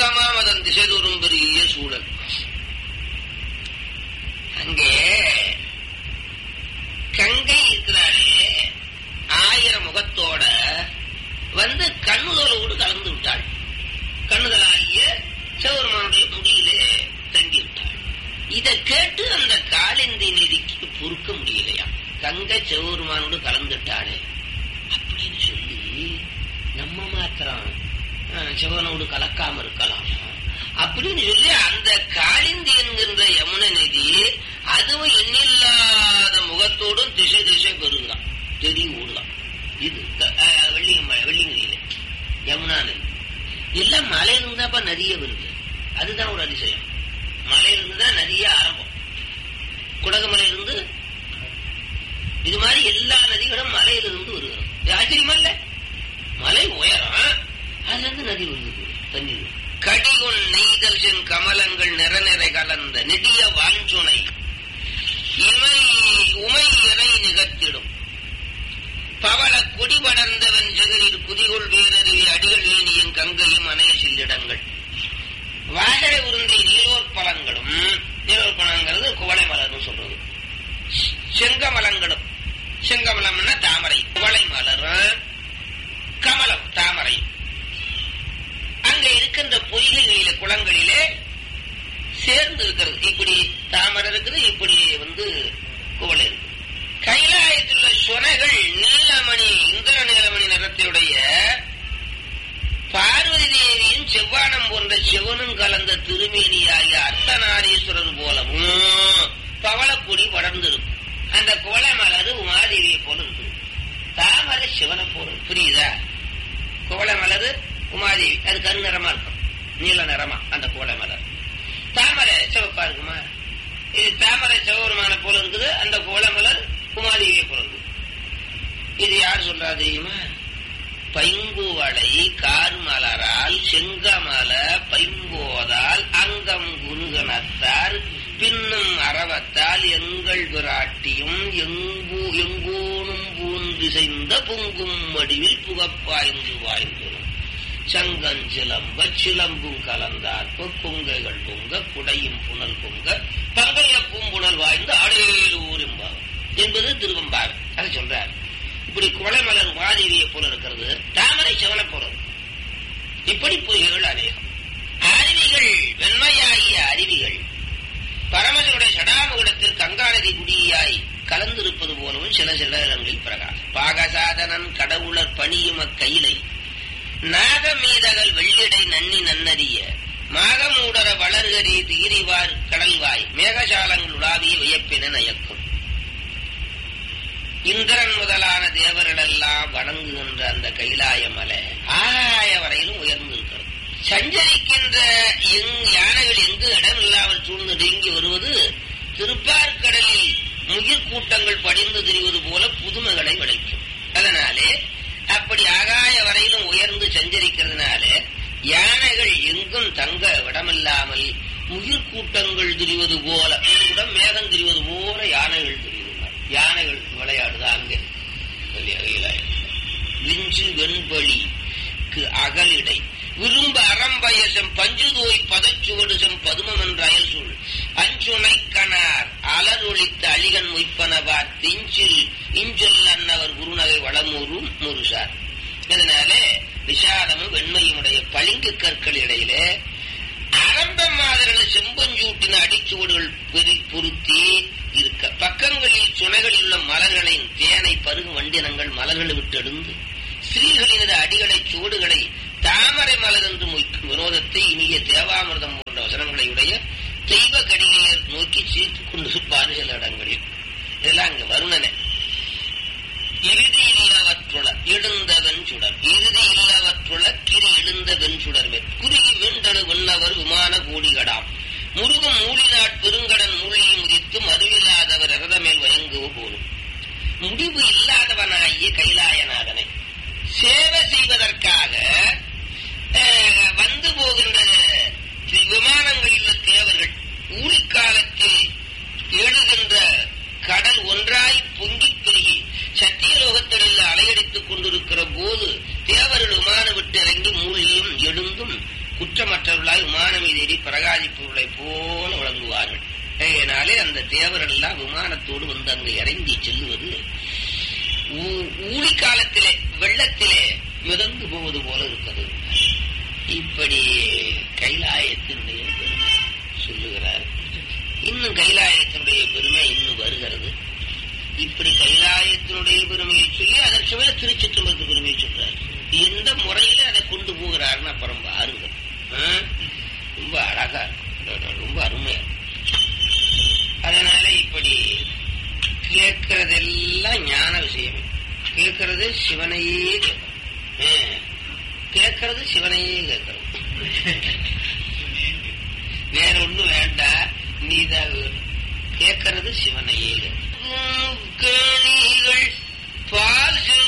சொர்க்கமாம் அதன் திசை தோறும் பெரிய சூழல் அங்கே கங்கை இருக்கிறாரே ஆயிரம் முகத்தோட வந்து கண்ணுதலோடு கலந்து விட்டாள் கண்ணுதலாகிய சிவபெருமானுடைய முடியிலே தங்கி விட்டாள் இதை கேட்டு அந்த காலிந்தி நதிக்கு பொறுக்க முடியலையா கங்கை சிவபெருமானோடு கலந்துட்டாளே அப்படின்னு சொல்லி நம்ம மாத்திரம் அஹ், சிவனோடு கலக்காம இருக்கலாம் அப்படின்னு சொல்லி அந்த காளிந்தி என்கின்ற யமுனை நதி அதுவும் எண்ணில்லாத முகத்தோடும் திசை திசை பெருகுதான் தெரிய ஓடுதான் இது க- அஹ், வெள்ளியம்ம வெள்ளிங்கிரியில யமுனா நதி எல்லாம் மலையிலிருந்து தான்ப்பா நதியே வருது அதுதான் ஒரு அதிசயம் மலையிலிருந்து தான் நதியே ஆரம்பம் குடகுமலையிலிருந்து இது மாதிரி எல்லா நதிகளும் மலையிலிருந்து வருகிறது இது ஆச்சரியமா இல்ல மலை உயரம் அதுல இருந்து நதி வருது தண்ணீர் கடிகுன் நெய்தல் சென் கமலங்கள் நிற நிறை கலந்த நெடிய வாஞ்சுனை இமை உமை இறை நிகழ்த்திடும் பவள கொடி படர்ந்தவன் ஜெகரில் குதிகொள் வீரருவி அடிகள் ஏனியும் கங்கையும் அணைய சில்லிடங்கள் வாசலை உருந்தி நீரோர் பழங்களும் நீரோர் பழங்கிறது குவளை மலர்னு சொல்றது செங்கமலங்களும் செங்கமலம்னா தாமரை குவளை மலரும் கமலம் தாமரை அங்க இருக்கின்ற பொய்கைகளிலே குளங்களிலே சேர்ந்து இருக்கிறது இப்படி தாமரை இருக்குது இப்படி வந்து குவளை இருக்கு கைலாயத்தில் உள்ள சுனைகள் நீலமணி இந்திர நீலமணி நிறத்தினுடைய பார்வதி தேவியும் செவ்வானம் போன்ற சிவனும் கலந்த திருமேனியாகிய அர்த்தநாரீஸ்வரர் போலவும் பவளக்குடி படர்ந்திருக்கும் அந்த கோலை மலர் உமாதேவியை போல இருக்குது தாமரை சிவனை போல இருக்கு. புரியுதா கோலை மலர் உமாதேவி அது கருநிறமா இருக்கும் நீல நிறமா அந்த கோலை மலர் தாமரை சிவப்பா இருக்குமா இது தாமரை சிவபெருமான போல இருக்குது அந்த கோலை மலர் உமாதேவியை போல இருக்குது இது யார் சொல்றா தெரியுமா பைங்குவளை கார்மலரால் செங்கமல பைம்போதால் அங்கம் குருகனத்தார் பின்னும் அறவத்தால் எங்கள் விராட்டியும் எங்கூ எங்கோனும் பூந்திசைந்த பொங்கும் வடிவில் புகப்பாய்ந்து வாய்ந்தோம் சங்கஞ்சிலம்ப சிலம்பும் கலந்தார்ப்ப கொங்கைகள் பொங்க குடையும் புனல் பொங்க பங்கைய பூம்புணல் வாய்ந்து அடையூர் என்பார் என்பது திருவம்பார் அதை சொல்றார் இப்படி குவளைமலர் உமாதேவியை போல இருக்கிறது தாமரை சிவனை போல இருக்கு. இப்படி பொய்கள் அநேகம் அருவிகள் வெண்மையாகிய அருவிகள் பரமனுடைய சடாமுகத்தில் கங்காநதி குடியாய் கலந்திருப்பது போலவும் சில சில இடங்களில் பிரகாசம் பாகசாதனன் கடவுளர் பணியும் அக்கையிலை நாகமீதகள் வெள்ளிடை நன்னி நன்னறிய மாகமூடர வளர்கரி தீரிவார் கடல்வாய் மேகசாலங்கள் உலாவிய வியப்பின நயக்கும் இந்திரன் முதலான தேவர்களெல்லாம் வணங்குகின்ற அந்த கைலாய மலை ஆகாய வரையிலும் உயர்ந்து இருக்கிறது சஞ்சரிக்கின்ற எங் யானைகள் எங்கு இடமில்லாமல் சூழ்ந்து நெருங்கி வருவது திருப்பார்கடலில் முகில் கூட்டங்கள் படிந்து திரிவது போல புதுமைகளை விளைக்கும் அதனாலே அப்படி ஆகாய வரையிலும் உயர்ந்து சஞ்சரிக்கிறதுனாலே யானைகள் எங்கும் தங்க விடமில்லாமல் முகில் கூட்டங்கள் திரிவது போல கூட மேகம் திரிவது போல யானைகள் திரியுதுங்க யானைகள் விளையாடுது அங்கே விஞ்சு வெண்பலிக்கு அகலிடை விரும்ப அறம்பயசம் பஞ்சுதோய் பதச்சுவடு செம் பதுமம் என்ற அயல் சூழ் அஞ்சுனை கணார் அலரொளித்த அழிகன் மொய்ப்பனவார் திஞ்சில் இஞ்சொல் அன்னவர் குருநகை வளமூரும் முருசார் இதனாலே விஷாலமும் வெண்மையும் உடைய பளிங்கு கற்கள் இடையிலே ஆரம்பம் மாதிரியான செம்பஞ்சூட்டின அடிச்சுவடுகள் பெரி பொருத்தி இருக்க பக்கங்களில் சுனைகளில் உள்ள மலர்களின் தேனை பருகும் வண்டினங்கள் மலர்களை விட்டு எடுந்து ஸ்ரீகளினது அடிகளை சுவடுகளை தாமரை மலர் என்று மொய்க்கும் வினோதத்தை இனிய தேவாமிர்தம் போன்ற வசனங்களை உடைய தெய்வ கடிகையர் நோக்கி சீர்த்து கொண்டு இருப்பாரு சில இடங்களில் இதெல்லாம் அங்க வருணனை இறுதி இல்லவற்றுள எழுந்தவன் சுடர் இறுதி இல்லவற்றுள கிரி எழுந்தவன் சுடர் குறுகி வீண்டடு விண்ணவர் விமான கோடிகடாம் முருகும் மூலினாட் பெருங்கடன் மூலியும் உதித்து மறுவில்லாதவர் ரதமேல் வயங்குவ போலும் முடிவு இல்லாதவனாகிய கைலாயநாதனை சேவை செய்வதற்காக அஹ், வந்து போகின்ற விமானங்களில் உள்ள தேவர்கள் ஊழிக்காலத்தில் எழுகின்ற கடல் ஒன்றாய் பொங்கிப் பெருகி சத்தியலோகத்திலிருந்து அலையடித்துக் கொண்டிருக்கிற போது தேவர்கள் விமான விட்டு இறங்கி மூழ்கியும் எழுந்தும் குற்றமற்றவர்களாய் சரி பிரகாசிப்பவர்களை போல விளங்குவார்கள் அதனாலே அந்த தேவர்கள் எல்லாம் விமானத்தோடு வந்து அங்கு இறங்கி செல்லுவது ஊ- ஊழி காலத்திலே வெள்ளத்திலே மிதந்து போவது போல இருக்கிறது இப்படி கைலாயத்தினுடைய பெருமை சொல்லுகிறார் இன்னும் கைலாயத்தினுடைய பெருமை இன்னும் வருகிறது இப்படி கைலாயத்தினுடைய பெருமையை சொல்லி அதற்கு மேல திருச்சிற்றம்பலத்து பெருமையை சொல்றார் எந்த முறையில அதை கொண்டு போகிறாருன்னு அப்புறம் பாருங்க ஆ? ரொம்ப அழகா இருக்கும் ரொம்ப அருமையா இருக்கும். அதனால இப்படி கேட்கறதெல்லாம் ஞான விஷயம் கேட்கறது சிவனையே கேட்கணும் ஆ. கேட்கறது சிவனையே கேட்கணும் வேற ஒண்ணும் வேண்டாம் நீதான் வேணும் கேட்கறது சிவனையே கேட்கணும். கேணி